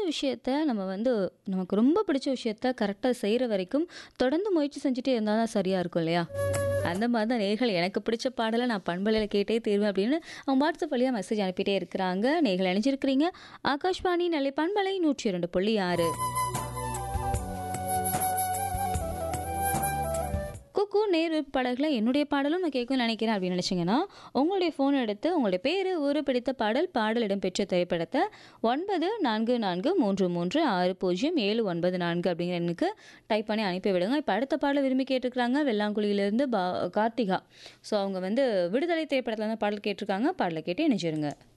விஷயத்த நம்ம வந்து நமக்கு ரொம்ப பிடிச்ச விஷயத்த கரெக்டாக செய்கிற வரைக்கும் தொடர்ந்து முயற்சி செஞ்சுட்டே இருந்தால் தான் சரியாக இருக்கும் இல்லையா அந்த மாதிரி தான் நேர்கள் எனக்கு பிடிச்ச பாடலை நான் பண்பலையில் கேட்டே தீர்வேன் அப்படின்னு அவங்க வாட்ஸ்அப் வழியாக மெசேஜ் அனுப்பிட்டே இருக்கிறாங்க நேர்கள் இணைஞ்சிருக்கிறீங்க ஆகாஷ்வாணி நல்லை பண்பலை நூற்றி இரண்டு புள்ளி ஆறு குக்கு நேர் பாடல்களை என்னுடைய பாடலும் நான் கேட்கணும்னு நினைக்கிறேன் அப்படின்னு நினச்சிங்கன்னா உங்களுடைய ஃபோன் எடுத்து உங்களுடைய பேர் ஊரு பிடித்த பாடல் பாடல் இடம்பெற்ற திரைப்படத்தை ஒன்பது நான்கு நான்கு மூன்று மூன்று ஆறு பூஜ்ஜியம் ஏழு ஒன்பது நான்கு அப்படிங்கிற எண்ணுக்கு டைப் பண்ணி அனுப்பி விடுங்க இப்போ அடுத்த பாடல் விரும்பி கேட்டிருக்கிறாங்க வெள்ளாங்குழியிலேருந்து பா கார்த்திகா ஸோ அவங்க வந்து விடுதலை திரைப்படத்தில் தான் பாடல் கேட்டிருக்காங்க பாடலை கேட்டு இணைச்சிருங்க